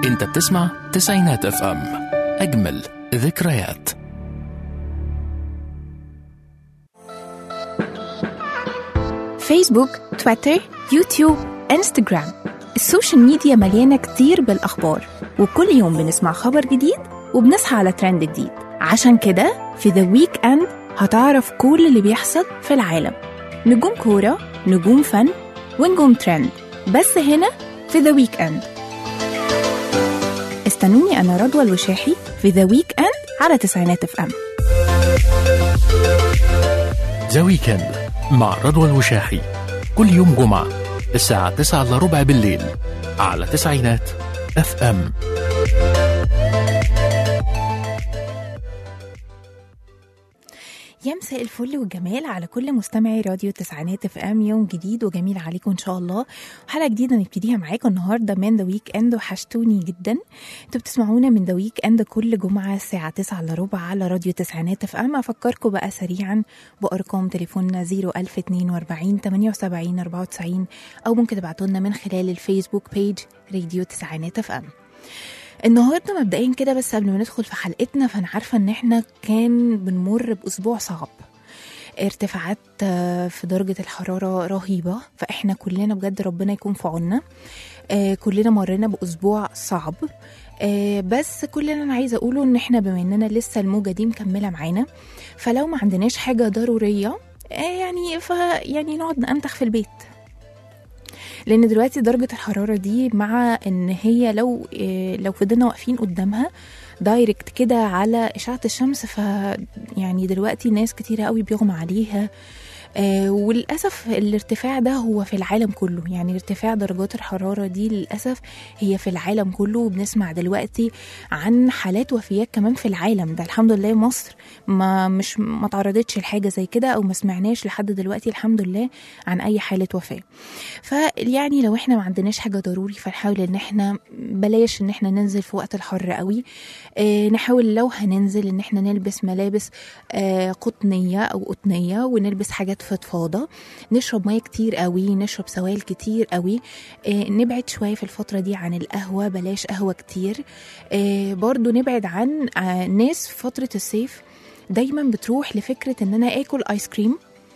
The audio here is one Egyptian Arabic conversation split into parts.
انت بتسمع تسعينات اف ام اجمل ذكريات فيسبوك تويتر يوتيوب انستجرام السوشيال ميديا مليانة كتير بالأخبار وكل يوم بنسمع خبر جديد وبنصحى على ترند جديد عشان كده في ذا ويك اند هتعرف كل اللي بيحصل في العالم نجوم كورة نجوم فن ونجوم ترند بس هنا في ذا ويك اند استنوني أنا رضوى الوشاحي في ذا ويك اند على تسعينات اف ام ذا ويكند مع رضوى الوشاحي كل يوم جمعة الساعة 9 إلا ربع بالليل على تسعينات اف ام يا مساء الفل والجمال على كل مستمعي راديو تسعينات اف ام يوم جديد وجميل عليكم ان شاء الله حلقه جديده نبتديها معاكم النهارده من ذا ويك اند وحشتوني جدا انتوا بتسمعونا من ذا ويك اند كل جمعه الساعه 9 الا ربع على راديو تسعينات اف ام افكركم بقى سريعا بارقام تليفوننا 01042 78 94 او ممكن تبعتوا لنا من خلال الفيسبوك بيج راديو تسعينات اف ام النهارده مبدئيا كده بس قبل ما ندخل في حلقتنا فانا عارفه ان احنا كان بنمر باسبوع صعب ارتفاعات آه، في درجة الحرارة رهيبة فاحنا كلنا بجد ربنا يكون في عوننا آه، كلنا مرينا بأسبوع صعب آه، بس كل اللي انا عايزه اقوله ان احنا بما اننا لسه الموجه دي مكمله معانا فلو ما عندناش حاجه ضروريه آه، يعني ف يعني نقعد ننتخ في البيت لان دلوقتي درجه الحراره دي مع ان هي لو إيه، لو فضلنا واقفين قدامها دايركت كده على اشعه الشمس ف يعني دلوقتي ناس كتيره قوي بيغمى عليها آه وللاسف الارتفاع ده هو في العالم كله يعني ارتفاع درجات الحراره دي للاسف هي في العالم كله وبنسمع دلوقتي عن حالات وفيات كمان في العالم ده الحمد لله مصر ما مش ما تعرضتش لحاجه زي كده او ما سمعناش لحد دلوقتي الحمد لله عن اي حاله وفاه فيعني لو احنا ما عندناش حاجه ضروري فنحاول ان احنا بلاش ان احنا ننزل في وقت الحر قوي اه نحاول لو هننزل ان احنا نلبس ملابس آه قطنيه او قطنيه ونلبس حاجات فضفاضه نشرب ميه كتير قوي نشرب سوائل كتير قوي آه نبعد شويه في الفتره دي عن القهوه بلاش قهوه كتير آه برضو نبعد عن آه ناس في فتره الصيف دايما بتروح لفكره ان انا اكل ايس كريم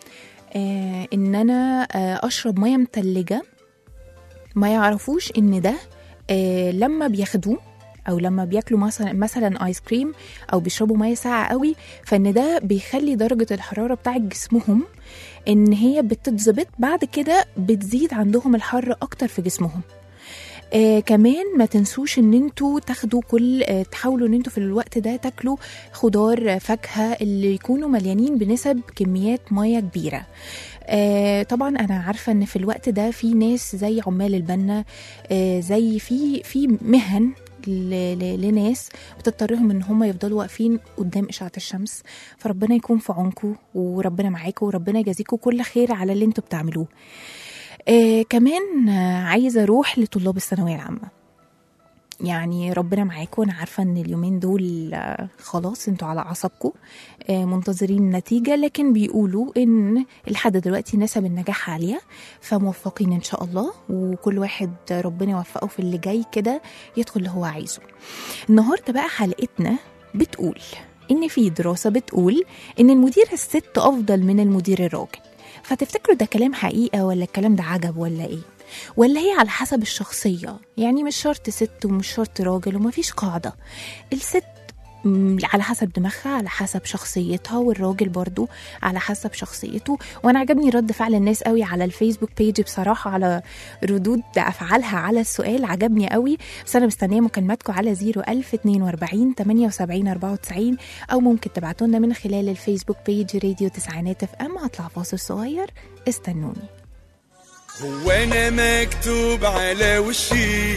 آه ان انا آه اشرب ميه متلجه ما يعرفوش ان ده آه لما بياخدوه او لما بياكلوا مثلا مثلا ايس كريم او بيشربوا ميه ساقعه قوي فان ده بيخلي درجه الحراره بتاعت جسمهم ان هي بتتظبط بعد كده بتزيد عندهم الحر اكتر في جسمهم آه كمان ما تنسوش ان انتوا تاخدوا كل آه تحاولوا ان انتوا في الوقت ده تاكلوا خضار آه، فاكهه اللي يكونوا مليانين بنسب كميات ميه كبيره آه طبعا انا عارفه ان في الوقت ده في ناس زي عمال البنا آه زي في في مهن ل- ل- لناس بتضطرهم ان هم يفضلوا واقفين قدام اشعه الشمس فربنا يكون في عونكم وربنا معاكم وربنا يجازيكم كل خير على اللي انتوا بتعملوه آه كمان آه عايزه اروح لطلاب الثانويه العامه يعني ربنا معاكم انا عارفه ان اليومين دول آه، خلاص انتوا على اعصابكم آه، منتظرين النتيجه لكن بيقولوا ان لحد دلوقتي نسب النجاح عاليه فموفقين ان شاء الله وكل واحد ربنا يوفقه في اللي جاي كده يدخل اللي هو عايزه النهارده بقى حلقتنا بتقول ان في دراسه بتقول ان المدير الست افضل من المدير الراجل فتفتكروا ده كلام حقيقه ولا الكلام ده عجب ولا ايه ولا هي على حسب الشخصية يعني مش شرط ست ومش شرط راجل ومفيش قاعدة الست مم، على حسب دماغها على حسب شخصيتها والراجل برضو على حسب شخصيته وانا عجبني رد فعل الناس قوي على الفيسبوك بيج بصراحه على ردود افعالها على السؤال عجبني قوي بس انا مستنيه مكالماتكم على 01042 78 94 او ممكن تبعتوا لنا من خلال الفيسبوك بيج راديو تسعينات اف ام هطلع فاصل صغير استنوني هو انا مكتوب على وشي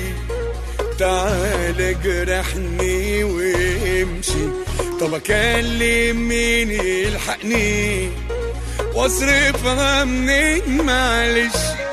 تعال جرحني وامشي طب اكلم مين يلحقني واصرفها منين معلش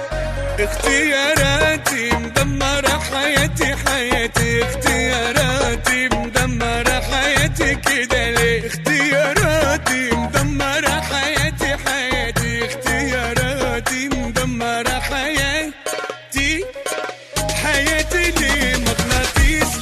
اختياراتي مدمرة حياتي حياتي اختياراتي مدمرة حياتي كده ليه اختياراتي مدمرة حياتي حياتي اختياراتي مدمرة حياتي حياتي ليه مغناطيس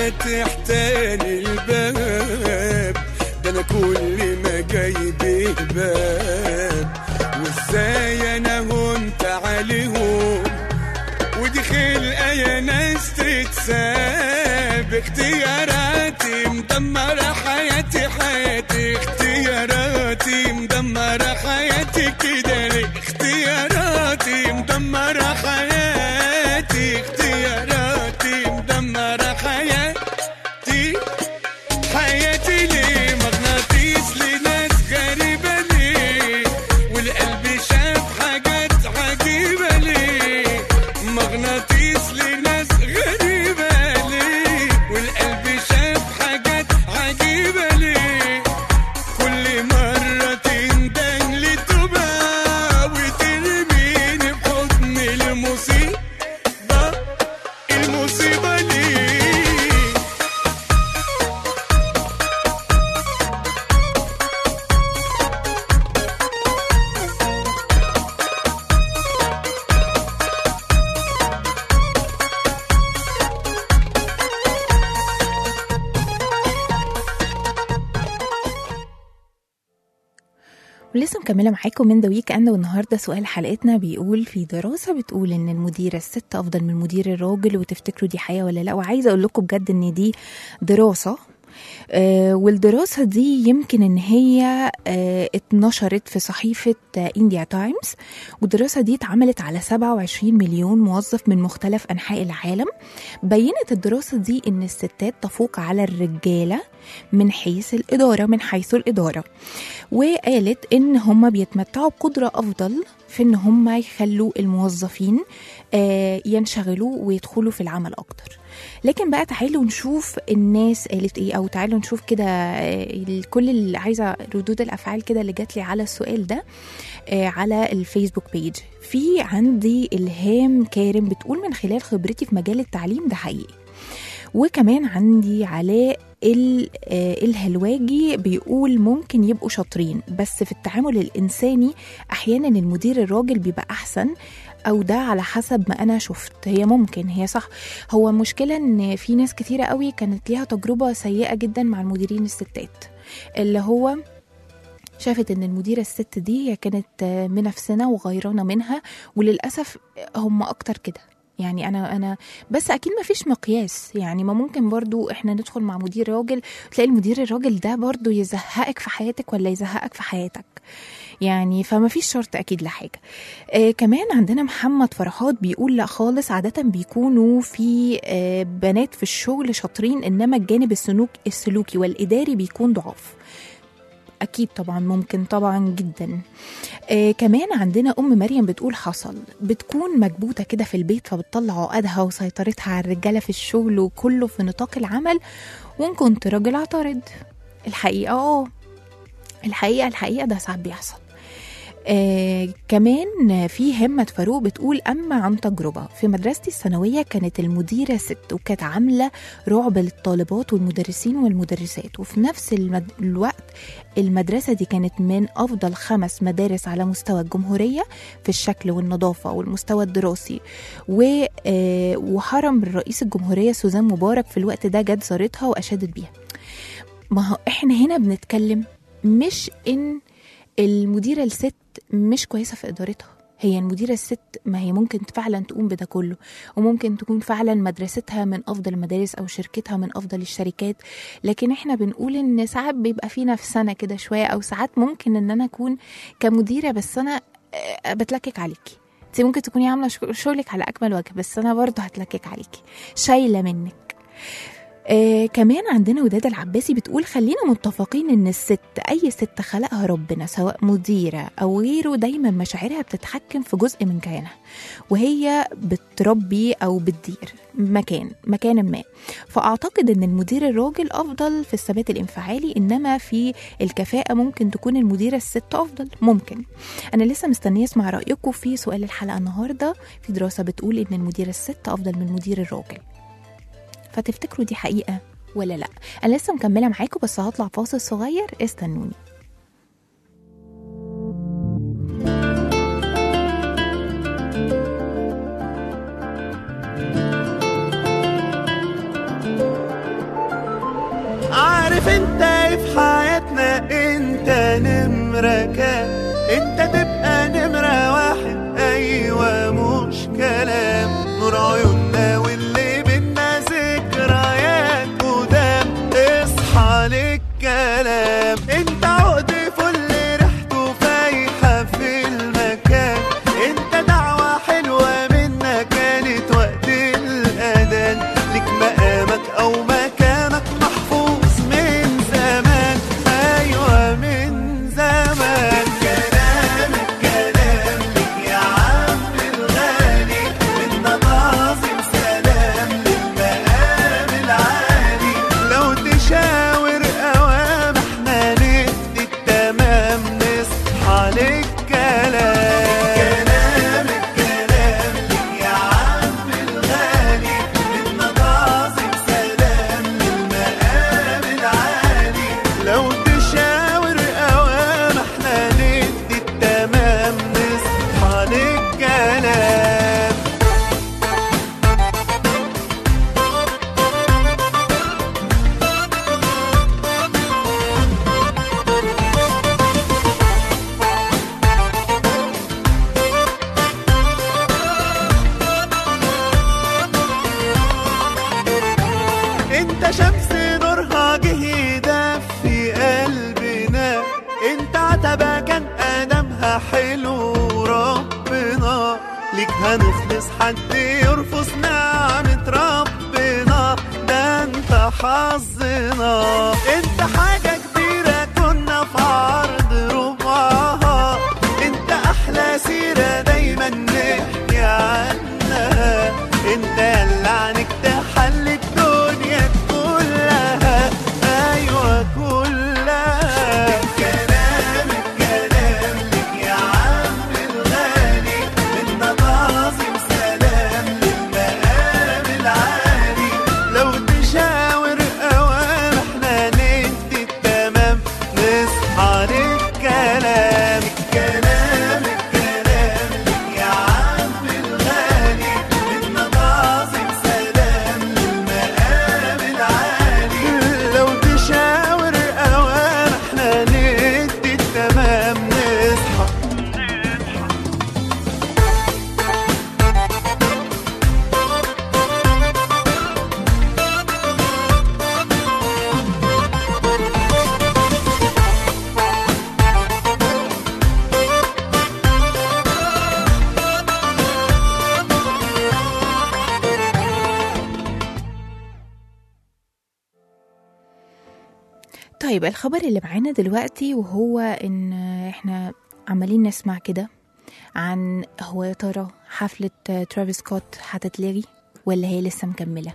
فاتح تاني الباب ده انا كل ما جايب باب وازاي انا هنت عليهم ودي خلقة يا ناس تتساب اختياراتي مدمرة حياتي حياتي اختياراتي مدمرة حياتي كده ليه اختياراتي مدمرة حياتي اختياراتي مدمرة حياتي حياتي ليه مغناطيس لناس غريبة ليه والقلب شاف حاجات عجيبة ليه مغناطيس لناس غريبة ليه والقلب شاف حاجات عجيبة ليه كل مرة تندن لتوبة وترميني بحضن المصيبة المصيبة ليه ولسه مكملة معاكم من ذا ويك اند والنهارده سؤال حلقتنا بيقول في دراسة بتقول ان المديرة الست افضل من المدير الراجل وتفتكروا دي حقيقة ولا لا وعايزة اقول لكم بجد ان دي دراسة آه والدراسة دي يمكن ان هي آه اتنشرت في صحيفة آه انديا تايمز والدراسة دي اتعملت على 27 مليون موظف من مختلف انحاء العالم بينت الدراسة دي ان الستات تفوق على الرجالة من حيث الإدارة من حيث الإدارة وقالت ان هم بيتمتعوا بقدره افضل في ان هم يخلوا الموظفين آه، ينشغلوا ويدخلوا في العمل اكتر لكن بقى تعالوا نشوف الناس قالت ايه او تعالوا نشوف كده آه، كل اللي عايزه ردود الافعال كده اللي جات لي على السؤال ده آه، على الفيسبوك بيج في عندي الهام كارم بتقول من خلال خبرتي في مجال التعليم ده حقيقي وكمان عندي علاء ال- آه، الهلواجي بيقول ممكن يبقوا شاطرين بس في التعامل الإنساني أحيانا المدير الراجل بيبقى أحسن أو ده على حسب ما أنا شفت هي ممكن هي صح هو مشكلة إن في ناس كتيرة قوي كانت ليها تجربة سيئة جدا مع المديرين الستات اللي هو شافت ان المديره الست دي هي كانت آه، منافسنا وغيرانه منها وللاسف هم اكتر كده يعني انا انا بس اكيد ما فيش مقياس يعني ما ممكن برضو احنا ندخل مع مدير راجل تلاقي المدير الراجل ده برضو يزهقك في حياتك ولا يزهقك في حياتك يعني فما فيش شرط اكيد لحاجه آه كمان عندنا محمد فرحات بيقول لا خالص عاده بيكونوا في آه بنات في الشغل شاطرين انما الجانب السلوك السلوكي والاداري بيكون ضعاف اكيد طبعا ممكن طبعا جدا آه كمان عندنا ام مريم بتقول حصل بتكون مكبوته كده في البيت فبتطلع عقدها وسيطرتها على الرجاله في الشغل وكله في نطاق العمل وان كنت راجل اعترض الحقيقه اه الحقيقه الحقيقه ده ساعات بيحصل آه كمان في همة فاروق بتقول أما عن تجربة في مدرستي الثانوية كانت المديرة ست وكانت عاملة رعب للطالبات والمدرسين والمدرسات وفي نفس المد... الوقت المدرسة دي كانت من أفضل خمس مدارس على مستوى الجمهورية في الشكل والنظافة والمستوى الدراسي و... آه وحرم رئيس الجمهورية سوزان مبارك في الوقت ده جت زارتها وأشادت بيها ما هو احنا هنا بنتكلم مش ان المديره الست مش كويسه في ادارتها هي المديره الست ما هي ممكن فعلا تقوم بده كله وممكن تكون فعلا مدرستها من افضل المدارس او شركتها من افضل الشركات لكن احنا بنقول ان ساعات بيبقى في نفسنا كده شويه او ساعات ممكن ان انا اكون كمديره بس انا آه، بتلكك عليكي انت ممكن تكوني عامله شغ- شغلك على اكمل وجه بس انا برضه هتلكك عليكي شايله منك آه كمان عندنا وداد العباسي بتقول خلينا متفقين ان الست اي ست خلقها ربنا سواء مديره او غيره دايما مشاعرها بتتحكم في جزء من كيانها وهي بتربي او بتدير مكان مكان ما فاعتقد ان المدير الراجل افضل في الثبات الانفعالي انما في الكفاءه ممكن تكون المديره الست افضل ممكن انا لسه مستنيه اسمع رايكم في سؤال الحلقه النهارده في دراسه بتقول ان المديره الست افضل من المدير الراجل فتفتكروا دي حقيقة ولا لا أنا لسه مكملة معاكم بس هطلع فاصل صغير استنوني عارف انت ايه في حياتنا انت نمرة كام انت تبقى نمرة واحد ايوه مش كلام نور عيوننا واللي بينا ذكريات قدام اصحى للكلام انت عقد فل ريحته فايحة في المكان انت دعوة حلوة منا كانت وقت الأذان لك مقامك أو مكانك محفوظ من زمان أيوة من زمان كلام الكلام لك يا عم الغالي منا تعظيم سلام للمقام العالي لو تشاور أوام احنا ندي التمام نصحى للكلام كلام الكلام لك يا عم الغالي منا تعظيم سلام للمقام العالي لو تشاور أوام احنا ندي التمام نصحى للكلام انت شمس نورها جه يدفي قلبنا انت عتبة كان ادمها حلو ربنا ليك هنخلص حد يرفض نعمة ربنا ده انت حظنا انت حاجة كبيرة كنا في عرض ربعها انت احلى سيرة دايما نحكي عنها انت اللي عنك تحل الدنيا كلها ايوه كلها كلام الكلام لك يا عم الغالي منا تعظيم سلام للمقام العالي لو تشاور اوام احنا ندي التمام نصحى للكلام الكلام الكلام لك يا عم الغالي منا تعظيم سلام للمقام العالي لو تشاور اوام احنا ندي التمام نصحى طيب الخبر اللي معانا دلوقتي وهو ان احنا عمالين نسمع كده عن هو يا ترى حفلة ترافيس سكوت هتتلغي ولا هي لسه مكملة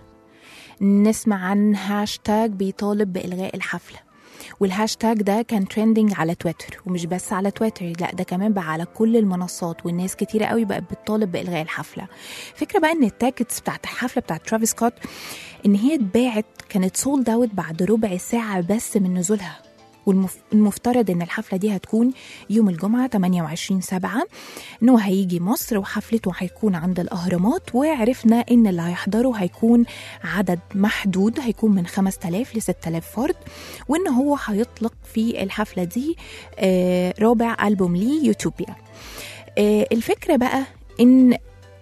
نسمع عن هاشتاج بيطالب بإلغاء الحفلة والهاشتاج ده كان ترندنج على تويتر ومش بس على تويتر لا ده كمان بقى على كل المنصات والناس كتيرة قوي بقت بتطالب بإلغاء الحفلة فكرة بقى ان التاكتس بتاعت الحفلة بتاعت ترافيس سكوت ان هي اتباعت كانت سولد اوت بعد ربع ساعة بس من نزولها والمفترض ان الحفله دي هتكون يوم الجمعه 28 7 ان هو هيجي مصر وحفلته هيكون عند الاهرامات وعرفنا ان اللي هيحضروا هيكون عدد محدود هيكون من 5000 ل 6000 فرد وان هو هيطلق في الحفله دي آه، رابع البوم ليه يوتوبيا آه، الفكره بقى ان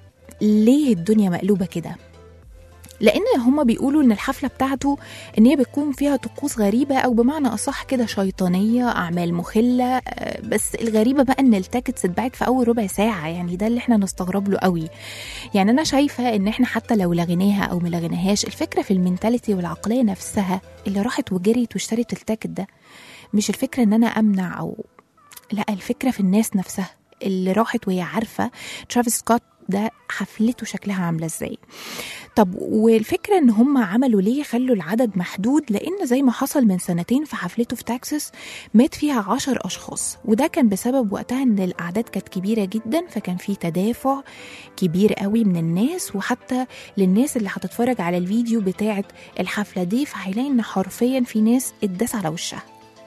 ليه الدنيا مقلوبه كده لان هما بيقولوا ان الحفله بتاعته ان هي بتكون فيها طقوس غريبه او بمعنى اصح كده شيطانيه اعمال مخله آه، بس الغريبه بقى ان التاكتس اتباعت في اول ربع ساعه يعني ده اللي احنا نستغرب له قوي يعني انا شايفه ان احنا حتى لو لغيناها او ملغيناهاش الفكره في المينتاليتي والعقليه نفسها اللي راحت وجريت واشترت التاكت ده مش الفكره ان انا امنع او لا الفكره في الناس نفسها اللي راحت وهي عارفه ترافيس سكوت ده حفلته شكلها عامله ازاي طب والفكره ان هم عملوا ليه خلوا العدد محدود لان زي ما حصل من سنتين في حفلته في تكساس مات فيها عشر اشخاص وده كان بسبب وقتها ان الاعداد كانت كبيره جدا فكان في تدافع كبير قوي من الناس وحتى للناس اللي هتتفرج على الفيديو بتاعه الحفله دي فهيلاقي ان حرفيا في ناس اتداس على وشها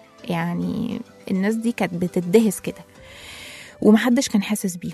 يعني الناس دي كانت بتدهس كده ومحدش كان حاسس بيهم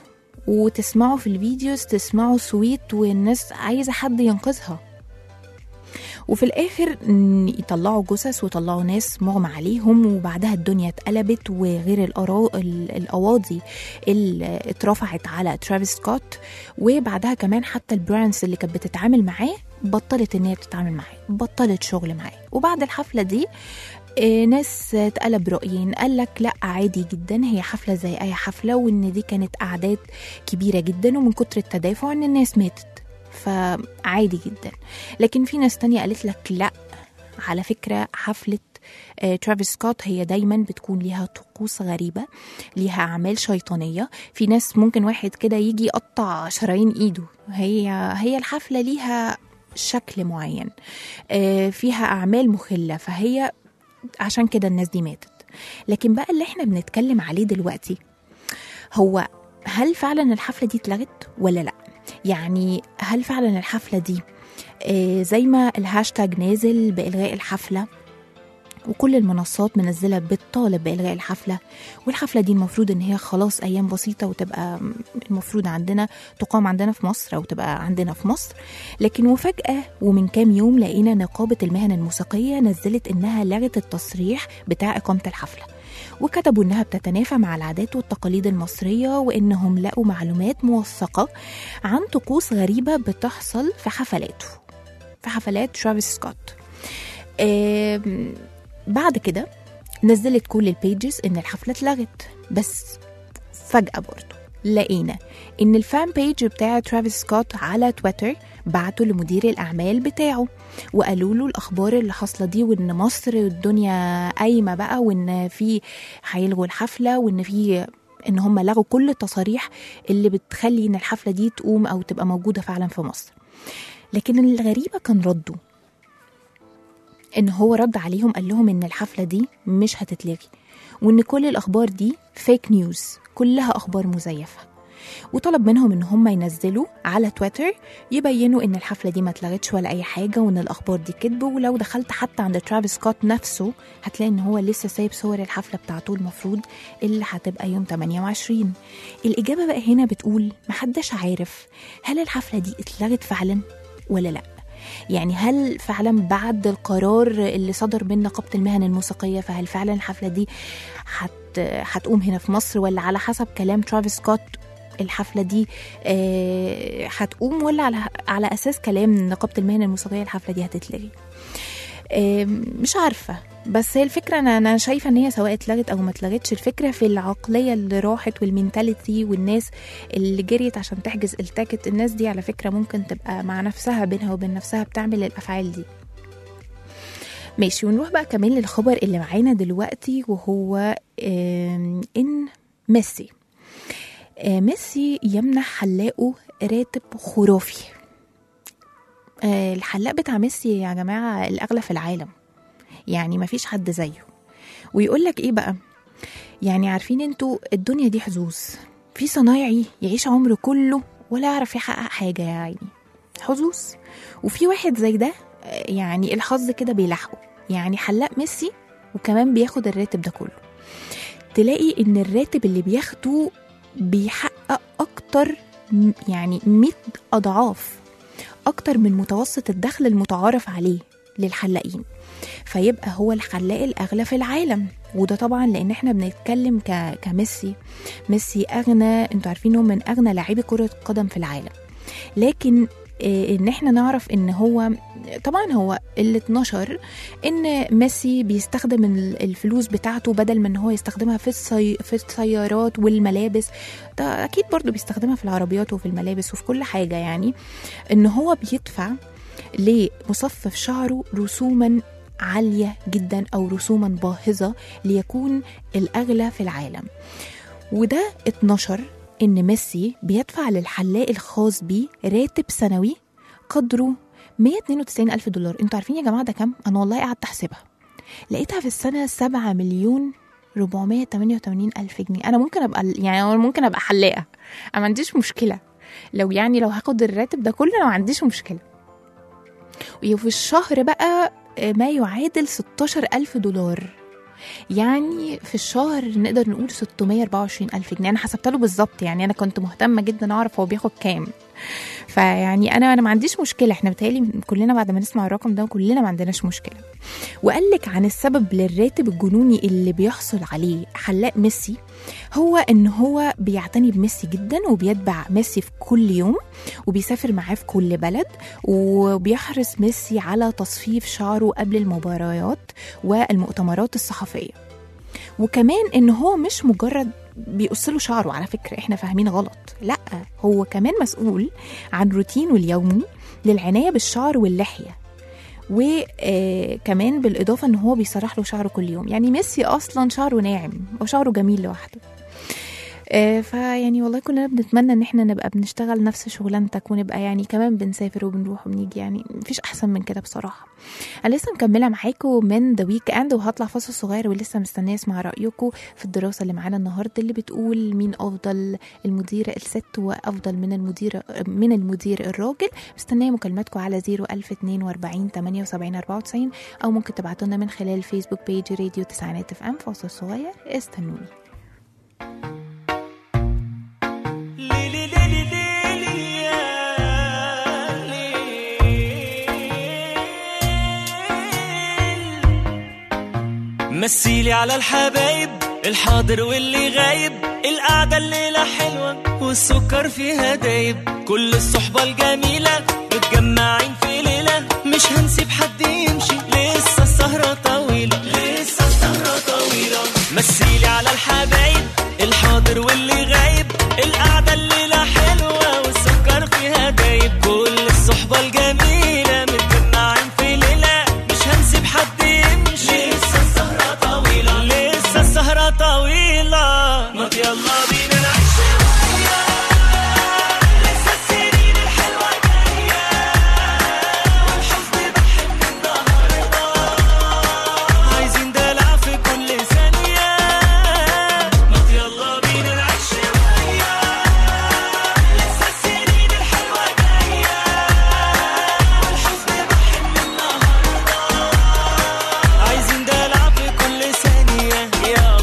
وتسمعوا في الفيديوز تسمعوا سويت والناس عايزة حد ينقذها وفي الاخر ن- يطلعوا جثث ويطلعوا ناس مغمى عليهم وبعدها الدنيا اتقلبت وغير الأرا- ال- القواضي اللي اترفعت على ترافيس سكوت وبعدها كمان حتى البراندز اللي كانت بتتعامل معاه بطلت ان هي تتعامل معاه بطلت شغل معاه وبعد الحفله دي آه، ناس اتقلب رأيين قال لك لا عادي جدا هي حفلة زي أي حفلة وإن دي كانت أعداد كبيرة جدا ومن كتر التدافع إن الناس ماتت فعادي جدا لكن في ناس تانية قالت لك لا على فكرة حفلة آه، ترافيس سكوت هي دايما بتكون ليها طقوس غريبة ليها أعمال شيطانية في ناس ممكن واحد كده يجي يقطع شرايين إيده هي هي الحفلة ليها شكل معين آه، فيها أعمال مخلة فهي عشان كده الناس دي ماتت لكن بقى اللي احنا بنتكلم عليه دلوقتي هو هل فعلا الحفلة دي اتلغت ولا لا يعني هل فعلا الحفلة دي آه، زي ما الهاشتاج نازل بإلغاء الحفلة وكل المنصات منزلة بتطالب بإلغاء الحفلة والحفلة دي المفروض إن هي خلاص أيام بسيطة وتبقى المفروض عندنا تقام عندنا في مصر أو تبقى عندنا في مصر لكن وفجأة ومن كام يوم لقينا نقابة المهن الموسيقية نزلت إنها لغت التصريح بتاع إقامة الحفلة وكتبوا إنها بتتنافى مع العادات والتقاليد المصرية وإنهم لقوا معلومات موثقة عن طقوس غريبة بتحصل في حفلاته في حفلات ترافيس سكوت آم، بعد كده نزلت كل البيجز ان الحفله اتلغت بس فجاه برضه لقينا ان الفان بيج بتاع ترافيس سكوت على تويتر بعتوا لمدير الاعمال بتاعه وقالوا له الاخبار اللي حاصله دي وان مصر الدنيا قايمه بقى وان في هيلغوا الحفله وان في ان هم لغوا كل التصاريح اللي بتخلي ان الحفله دي تقوم او تبقى موجوده فعلا في مصر لكن الغريبه كان رده ان هو رد عليهم قال لهم ان الحفله دي مش هتتلغي وان كل الاخبار دي فيك نيوز كلها اخبار مزيفه وطلب منهم ان هم ينزلوا على تويتر يبينوا ان الحفله دي ما اتلغتش ولا اي حاجه وان الاخبار دي كذب ولو دخلت حتى عند ترافيس سكوت نفسه هتلاقي ان هو لسه سايب صور الحفله بتاعته المفروض اللي هتبقى يوم 28 الاجابه بقى هنا بتقول محدش عارف هل الحفله دي اتلغت فعلا ولا لا يعني هل فعلا بعد القرار اللي صدر من نقابة المهن الموسيقية فهل فعلا الحفلة دي هت هتقوم هنا في مصر ولا على حسب كلام ترافيس سكوت الحفلة دي آه، هتقوم ولا على على أساس كلام نقابة المهن الموسيقية الحفلة دي هتتلغي آه، مش عارفة بس هي الفكرة أنا أنا شايفة إن هي سواء اتلغت أو ما اتلغتش الفكرة في العقلية اللي راحت والمينتاليتي والناس اللي جريت عشان تحجز التاكت الناس دي على فكرة ممكن تبقى مع نفسها بينها وبين نفسها بتعمل الأفعال دي ماشي ونروح بقى كمان للخبر اللي معانا دلوقتي وهو آم، إن ميسي آه، ميسي يمنح حلاقه راتب خرافي آه، الحلاق بتاع ميسي يا جماعة الأغلى في العالم يعني مفيش حد زيه ويقول لك ايه بقى يعني عارفين انتوا الدنيا دي حظوظ في صنايعي يعيش عمره كله ولا يعرف يحقق حاجة يا عيني حظوظ وفي واحد زي ده آه، يعني الحظ كده بيلاحقه يعني حلاق ميسي وكمان بياخد الراتب ده كله تلاقي ان الراتب اللي بياخده بيحقق اكتر م- يعني 100 اضعاف اكتر من متوسط الدخل المتعارف عليه للحلاقين فيبقى هو الحلاق الاغلى في العالم وده طبعا لان احنا بنتكلم ك... كميسي ميسي اغنى انتوا عارفين هو من اغنى لاعبي كره قدم في العالم لكن آه، ان احنا نعرف ان هو طبعا هو اللي اتنشر ان ميسي بيستخدم ال- الفلوس بتاعته بدل من ان هو يستخدمها في السي... في السيارات والملابس ده اكيد برضو بيستخدمها في العربيات وفي الملابس وفي كل حاجه يعني ان هو بيدفع لمصفف شعره رسوما عاليه جدا او رسوما باهظه ليكون الاغلى في العالم وده اتنشر ان ميسي بيدفع للحلاق الخاص بيه راتب سنوي قدره 192 ألف دولار انتوا عارفين يا جماعة ده كام؟ أنا والله قعدت أحسبها لقيتها في السنة 7 مليون 488 ألف جنيه أنا ممكن أبقى يعني أنا ممكن أبقى حلاقة أنا ما عنديش مشكلة لو يعني لو هاخد الراتب ده كله أنا ما عنديش مشكلة وفي الشهر بقى آه، ما يعادل 16 ألف دولار يعني في الشهر نقدر نقول 624 ألف جنيه أنا حسبت له بالظبط يعني أنا كنت مهتمة جدا أعرف هو بياخد كام فيعني انا انا ما عنديش مشكله احنا بتهيألي كلنا بعد ما نسمع الرقم ده كلنا ما عندناش مشكله وقال لك عن السبب للراتب الجنوني اللي بيحصل عليه حلاق ميسي هو ان هو بيعتني بميسي جدا وبيتبع ميسي في كل يوم وبيسافر معاه في كل بلد وبيحرص ميسي على تصفيف شعره قبل المباريات والمؤتمرات الصحفيه وكمان ان هو مش مجرد بيقص له شعره على فكره احنا فاهمين غلط لا هو كمان مسؤول عن روتينه اليومي للعنايه بالشعر واللحيه وكمان بالاضافه ان هو بيسرح له شعره كل يوم يعني ميسي اصلا شعره ناعم وشعره جميل لوحده آه، فيعني والله كلنا بنتمنى ان احنا نبقى بنشتغل نفس شغلانتك ونبقى يعني كمان بنسافر وبنروح وبنيجي يعني مفيش احسن من كده بصراحه انا لسه مكمله معاكم من ذا ويك اند وهطلع فاصل صغير ولسه مستنيه اسمع رايكم في الدراسه اللي معانا النهارده اللي بتقول مين افضل المديره الست وافضل من المدير من المدير الراجل مستنيه مكالماتكم على 01042 78 94 او ممكن تبعتوا لنا من خلال الفيسبوك بيج راديو تسعينات اف ام فاصل صغير استنوني ليلي ليلي ليلي يا ليل. مثيلي على الحبايب الحاضر واللي غايب القعدة الليلة حلوة والسكر فيها دايب كل الصحبة الجميلة متجمعين في ليلة مش هنسيب حد يمشي لسه السهرة طويلة لسه السهرة طويلة مثيلي على الحبايب الحاضر واللي غايب القعدة الليلة حلوة والسكر فيها دايب كل الصحبة الجميلة متجمعين في ليلة مش هنسيب حد يمشي لسه السهرة طويلة لسه السهرة طويلة ما يلا بينا نعيش شوية لسه السنين الحلوة جاية والحزن بحن النهاردة عايزين دلع في كل ثانية ما يلا بينا نعيش شوية لسه السنين الحلوة جاية والحزن بحن النهاردة عايزين دلع في كل ثانية يلا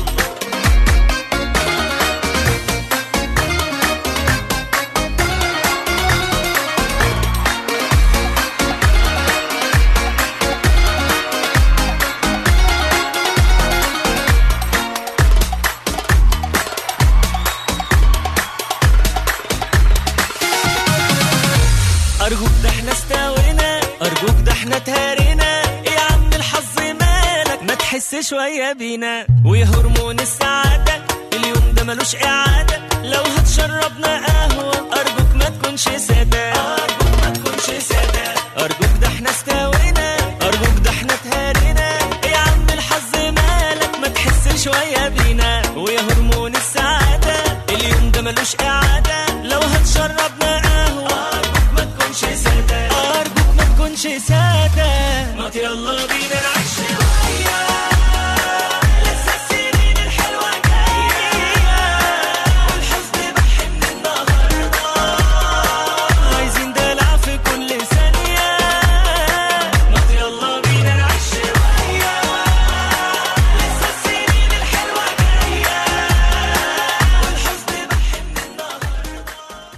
أرجوك ده احنا استوينا أرجوك ده احنا تهارينا إيه يا عم الحظ مالك ما تحس شوية بينا ويا هرمون السعادة اليوم ده ملوش إعادة لو هتشربنا قهوة أرجوك ما تكونش سادة أرجوك ما تكونش سادة أرجوك ده احنا استوينا أرجوك ده احنا تهارينا إيه يا عم الحظ مالك ما تحس شوية بينا ويا هرمون السعادة اليوم ده ملوش إعادة لو هتشربنا قهوة أرجوك ما تكونش سادة أرجوك ما تكونش سادة ما يلا بينا نعيش شوية لسه السنين الحلوة جاية والحزن بحن النهاردة عايزين دلع في كل ثانية ما يلا بينا نعيش شوية لسه السنين الحلوة جاية والحزن بحن النهاردة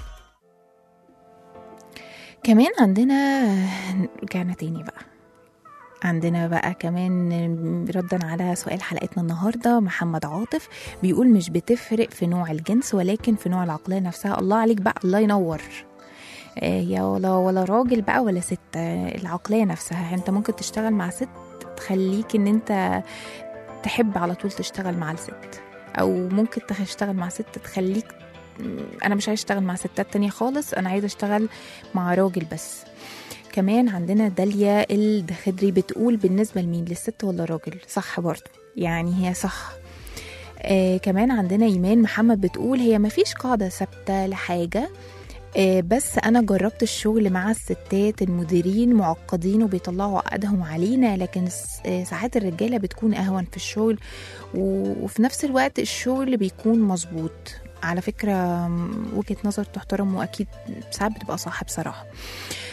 كمان عندنا رجعنا تاني بقى عندنا بقى كمان ردا على سؤال حلقتنا النهارده محمد عاطف بيقول مش بتفرق في نوع الجنس ولكن في نوع العقليه نفسها الله عليك بقى الله ينور آه، يا ولا ولا راجل بقى ولا ست آه، العقليه نفسها انت ممكن تشتغل مع ست تخليك ان انت تحب على طول تشتغل مع الست او ممكن تشتغل مع ست تخليك انا مش عايز اشتغل مع ستات تانية خالص انا عايزه اشتغل مع راجل بس كمان عندنا داليا الدخدري بتقول بالنسبة لمين للست ولا الراجل صح برضو يعني هي صح آه كمان عندنا إيمان محمد بتقول هي مفيش قاعدة ثابتة لحاجة آه بس أنا جربت الشغل مع الستات المديرين معقدين وبيطلعوا عقدهم علينا لكن س- آه ساعات الرجالة بتكون أهون في الشغل و- وفي نفس الوقت الشغل بيكون مظبوط على فكرة م، وجهة نظر تحترم وأكيد ساعات بتبقى صح بصراحة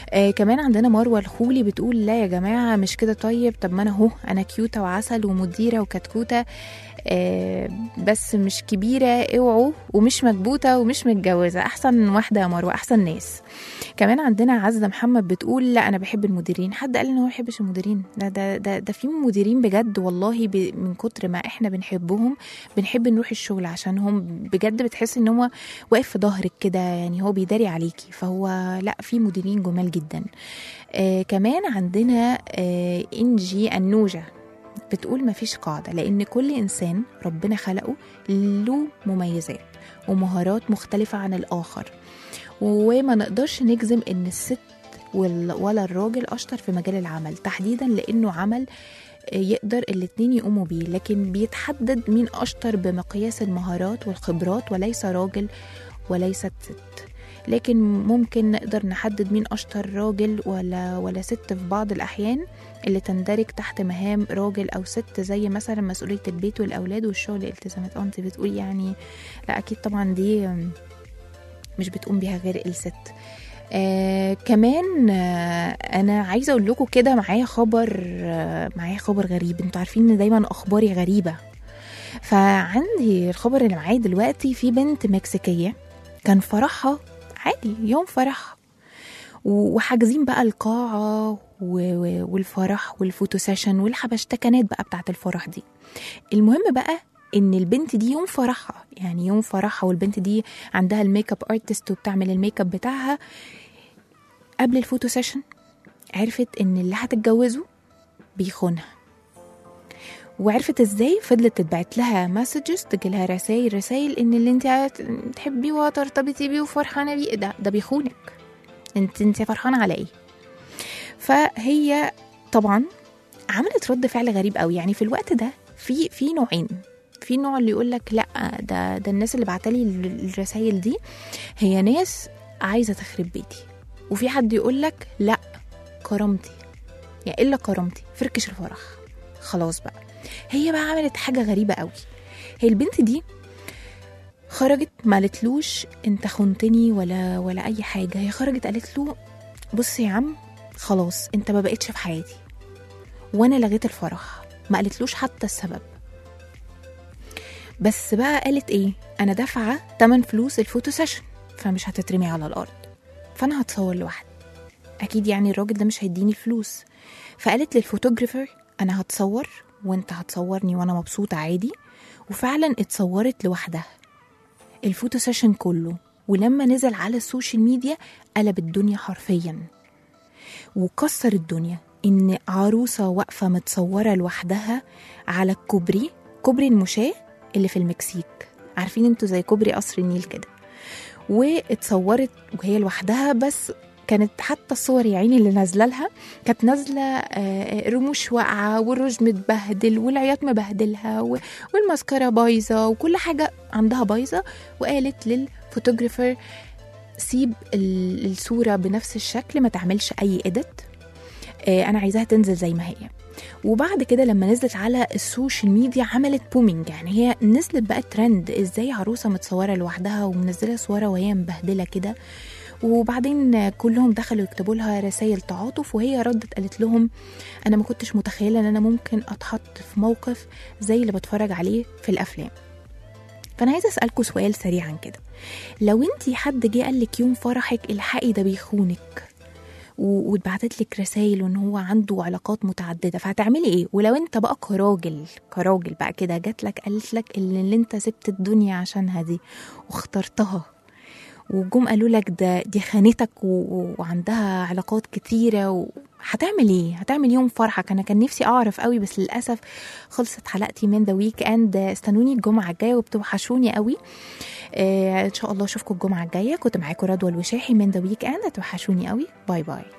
آه كمان عندنا مروه الخولي بتقول لا يا جماعه مش كده طيب طب ما انا اهو انا كيوته وعسل ومديره وكتكوته آه بس مش كبيره اوعوا ومش مكبوته ومش متجوزه احسن واحده يا مروه احسن ناس كمان عندنا عزه محمد بتقول لا انا بحب المديرين حد قال ان هو ما بيحبش المديرين ده ده ده, ده في مديرين بجد والله ب من كتر ما احنا بنحبهم بنحب نروح الشغل عشانهم بجد بتحس ان هو واقف في ظهرك كده يعني هو بيداري عليكي فهو لا في مديرين جمال جدا آه كمان عندنا آه انجي النوجه بتقول مفيش قاعدة لأن كل إنسان ربنا خلقه له مميزات ومهارات مختلفة عن الآخر وما نقدرش نجزم إن الست وال- ولا الراجل أشطر في مجال العمل تحديدا لأنه عمل يقدر الاتنين يقوموا بيه لكن بيتحدد مين أشطر بمقياس المهارات والخبرات وليس راجل وليست ست لكن ممكن نقدر نحدد مين أشطر راجل ولا ولا ست في بعض الأحيان اللي تندرج تحت مهام راجل أو ست زي مثلا مسؤولية البيت والأولاد والشغل الالتزامات اه انت بتقول يعني لا أكيد طبعا دي مم، مش بتقوم بيها غير الست آه كمان آه انا عايزه اقول لكم كده معايا خبر آه معايا خبر غريب انتوا عارفين ان دايما اخباري غريبه فعندي الخبر اللي معايا دلوقتي في بنت مكسيكيه كان فرحها عادي يوم فرحها و- وحاجزين بقى القاعة و- و- والفرح والفوتو سيشن والحبشتكنات بقى بتاعت الفرح دي المهم بقى ان البنت دي يوم فرحها يعني يوم فرحها والبنت دي عندها الميك اب ارتست وبتعمل الميك اب بتاعها قبل الفوتو سيشن عرفت ان اللي هتتجوزه بيخونها وعرفت ازاي فضلت تتبعت لها مسجز تجيلها رسائل رسائل ان اللي انت تحبيه وترتبطي بيه وفرحانه بيه ده ده بيخونك انت انت فرحانه على ايه فهي طبعا عملت رد فعل غريب قوي يعني في الوقت ده في في نوعين في نوع اللي يقول لك لا ده ده الناس اللي بعتلي الرسائل دي هي ناس عايزه تخرب بيتي وفي حد يقول لك لا كرامتي يعني الا كرامتي فركش الفرح خلاص بقى هي بقى عملت حاجه غريبه قوي هي البنت دي خرجت ما قالتلوش انت خنتني ولا ولا اي حاجه هي خرجت قالت له بص يا عم خلاص انت ما بقتش في حياتي وانا لغيت الفرح ما قالتلوش حتى السبب بس بقى قالت ايه انا دافعه تمن فلوس الفوتو سيشن فمش هتترمي على الارض فانا هتصور لوحدي اكيد يعني الراجل ده مش هيديني الفلوس فقالت للفوتوغرافر انا هتصور وانت هتصورني وانا مبسوطه عادي وفعلا اتصورت لوحدها الفوتو سيشن كله ولما نزل على السوشيال ميديا قلب الدنيا حرفيا وكسر الدنيا ان عروسه واقفه متصوره لوحدها على الكوبري كوبري المشاة اللي في المكسيك عارفين انتوا زي كوبري قصر النيل كده واتصورت وهي لوحدها بس كانت حتى الصور يا عيني اللي نازله لها كانت نازله آه، رموش واقعه والروج متبهدل والعياط مبهدلها و- والماسكارا بايظه وكل حاجه عندها بايظه وقالت للفوتوغرافر سيب ال- الصوره بنفس الشكل ما تعملش اي اديت انا عايزاها تنزل زي ما هي وبعد كده لما نزلت على السوشيال ميديا عملت بومينج يعني هي نزلت بقى ترند ازاي عروسه متصوره لوحدها ومنزله صورها وهي مبهدله كده وبعدين كلهم دخلوا يكتبوا لها رسائل تعاطف وهي ردت قالت لهم انا ما كنتش متخيله ان انا ممكن اتحط في موقف زي اللي بتفرج عليه في الافلام فانا عايزه اسالكم سؤال سريعا كده لو انتي حد جه قال لك يوم فرحك الحقي ده بيخونك و- واتبعتت لك رسائل وان هو عنده علاقات متعدده فهتعملي ايه ولو انت بقى كراجل كراجل بقى كده جات لك قالت لك اللي, اللي انت سبت الدنيا عشانها دي واخترتها وجم قالوا لك ده دي خانتك و- و- وعندها علاقات كتيره و... هتعمل ايه هتعمل يوم فرحك انا كان نفسي اعرف قوي بس للاسف خلصت حلقتي من ذا ويك اند استنوني الجمعه الجايه وبتوحشوني قوي آه ان شاء الله اشوفكم الجمعه الجايه كنت معاكم رضوى الوشاحي من ذا ويك اند هتوحشوني قوي باي باي